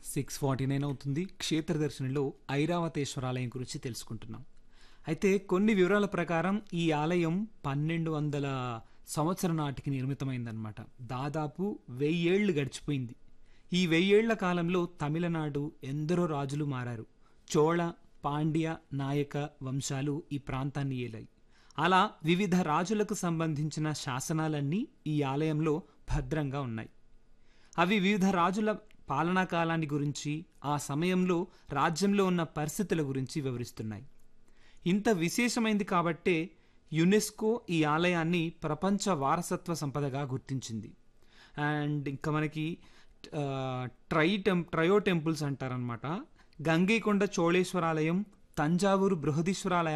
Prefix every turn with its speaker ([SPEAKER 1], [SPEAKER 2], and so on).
[SPEAKER 1] six forty nine అవుతుంది క్షేత్ర దర్శనంలో ఐరావతేశ్వర ఆలయం గురించి తెలుసుకుంటున్నాం అయితే కొన్ని వివరాల ప్రకారం ఈ ఆలయం పన్నెండు వందల సంవత్సరం నాటికి నిర్మితమైందనమాట దాదాపు వెయ్యేళ్లు గడిచిపోయింది ఈ వెయ్యేళ్ల కాలంలో తమిళనాడు ఎందరో రాజులు మారారు చోళ పాండ్య నాయక వంశాలు ఈ ప్రాంతాన్ని ఏలాయి అలా వివిధ రాజులకు సంబంధించిన శాసనాలన్నీ ఈ ఆలయంలో భద్రంగా ఉన్నాయి అవి వివిధ రాజుల పాలనా కాలాన్ని గురించి ఆ సమయంలో రాజ్యంలో ఉన్న పరిస్థితుల గురించి వివరిస్తున్నాయి ఇంత విశేషమైంది కాబట్టే యునెస్కో ఈ ఆలయాన్ని ప్రపంచ వారసత్వ సంపదగా గుర్తించింది అండ్ ఇంకా మనకి ఆ, ట్రై టెం ట్రయో టెంపుల్స్ అంటారనమాట గంగైకొండ చోళేశ్వరాలయం తంజావూరు బృహదీశ్వరాలయం